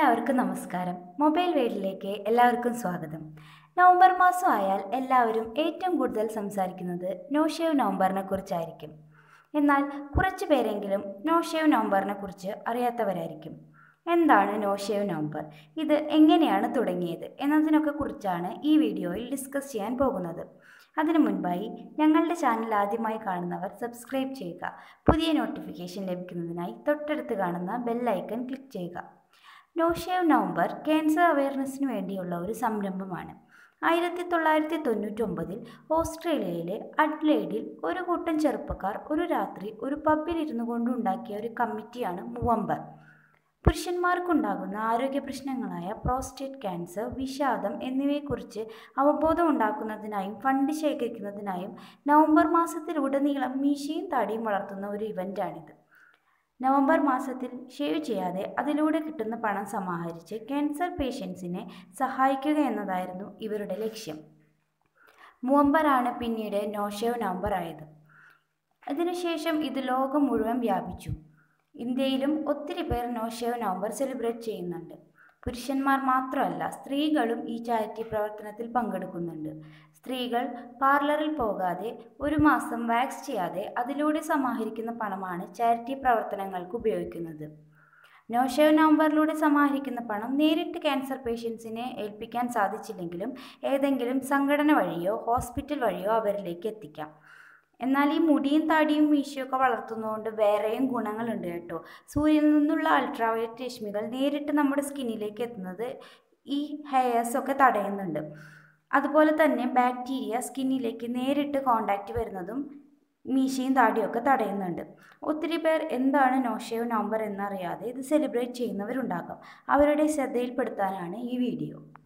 എല്ലാവർക്കും നമസ്കാരം മൊബൈൽ വേൾഡിലേക്ക് എല്ലാവർക്കും സ്വാഗതം നവംബർ മാസം ആയാൽ എല്ലാവരും ഏറ്റവും കൂടുതൽ സംസാരിക്കുന്നത് നോ ഷേവ് നവംബറിനെ കുറിച്ചായിരിക്കും എന്നാൽ കുറച്ച് പേരെങ്കിലും നോ ഷേവ് നവംബറിനെ കുറിച്ച് അറിയാത്തവരായിരിക്കും എന്താണ് നോ ഷേവ് നവംബർ ഇത് എങ്ങനെയാണ് തുടങ്ങിയത് എന്നതിനൊക്കെ കുറിച്ചാണ് ഈ വീഡിയോയിൽ ഡിസ്കസ് ചെയ്യാൻ പോകുന്നത് അതിനു മുൻപായി ഞങ്ങളുടെ ചാനൽ ആദ്യമായി കാണുന്നവർ സബ്സ്ക്രൈബ് ചെയ്യുക പുതിയ നോട്ടിഫിക്കേഷൻ ലഭിക്കുന്നതിനായി തൊട്ടടുത്ത് കാണുന്ന ബെല്ലൈക്കൺ ക്ലിക്ക് ചെയ്യുക നോ ഷേവ് നവംബർ ക്യാൻസർ അവയർനെസ്സിന് വേണ്ടിയുള്ള ഒരു സംരംഭമാണ് ആയിരത്തി തൊള്ളായിരത്തി തൊണ്ണൂറ്റൊമ്പതിൽ ഓസ്ട്രേലിയയിലെ അഡ്ലേഡിൽ ഒരു കൂട്ടം ചെറുപ്പക്കാർ ഒരു രാത്രി ഒരു പബ്ബിൽ ഇരുന്നു കൊണ്ടുണ്ടാക്കിയ ഒരു കമ്മിറ്റിയാണ് മൂവമ്പർ പുരുഷന്മാർക്കുണ്ടാകുന്ന ആരോഗ്യ പ്രശ്നങ്ങളായ പ്രോസ്റ്റേറ്റ് ക്യാൻസർ വിഷാദം എന്നിവയെക്കുറിച്ച് അവബോധം ഉണ്ടാക്കുന്നതിനായും ഫണ്ട് ശേഖരിക്കുന്നതിനായും നവംബർ മാസത്തിലുടനീളം മീശയും താടിയും വളർത്തുന്ന ഒരു ഇവൻ്റാണിത് നവംബർ മാസത്തിൽ ഷേവ് ചെയ്യാതെ അതിലൂടെ കിട്ടുന്ന പണം സമാഹരിച്ച് ക്യാൻസർ പേഷ്യൻസിനെ സഹായിക്കുക എന്നതായിരുന്നു ഇവരുടെ ലക്ഷ്യം മൂവമ്പറാണ് പിന്നീട് നോ ഷേവ് നവംബർ ആയത് അതിനുശേഷം ഇത് ലോകം മുഴുവൻ വ്യാപിച്ചു ഇന്ത്യയിലും ഒത്തിരി പേർ നോ ഷേവ് നവംബർ സെലിബ്രേറ്റ് ചെയ്യുന്നുണ്ട് പുരുഷന്മാർ മാത്രമല്ല സ്ത്രീകളും ഈ ചാരിറ്റി പ്രവർത്തനത്തിൽ പങ്കെടുക്കുന്നുണ്ട് സ്ത്രീകൾ പാർലറിൽ പോകാതെ ഒരു മാസം വാക്സ് ചെയ്യാതെ അതിലൂടെ സമാഹരിക്കുന്ന പണമാണ് ചാരിറ്റി പ്രവർത്തനങ്ങൾക്ക് ഉപയോഗിക്കുന്നത് നോ ഷേവ് നവംബറിലൂടെ സമാഹരിക്കുന്ന പണം നേരിട്ട് ക്യാൻസർ പേഷ്യൻസിനെ ഏൽപ്പിക്കാൻ സാധിച്ചില്ലെങ്കിലും ഏതെങ്കിലും സംഘടന വഴിയോ ഹോസ്പിറ്റൽ വഴിയോ അവരിലേക്ക് എത്തിക്കാം എന്നാൽ ഈ മുടിയും താടിയും മീശയൊക്കെ വളർത്തുന്നതുകൊണ്ട് വേറെയും ഗുണങ്ങളുണ്ട് കേട്ടോ സൂര്യനിൽ നിന്നുള്ള അൾട്രാവയലറ്റ് രശ്മികൾ നേരിട്ട് നമ്മുടെ സ്കിന്നിലേക്ക് എത്തുന്നത് ഈ ഹെയർസ് ഒക്കെ തടയുന്നുണ്ട് അതുപോലെ തന്നെ ബാക്ടീരിയ സ്കിന്നിലേക്ക് നേരിട്ട് കോണ്ടാക്റ്റ് വരുന്നതും മീശയും താടിയൊക്കെ തടയുന്നുണ്ട് ഒത്തിരി പേർ എന്താണ് നോഷേവ് നവംബർ എന്നറിയാതെ ഇത് സെലിബ്രേറ്റ് ചെയ്യുന്നവരുണ്ടാകാം അവരുടെ ശ്രദ്ധയിൽപ്പെടുത്താനാണ് ഈ വീഡിയോ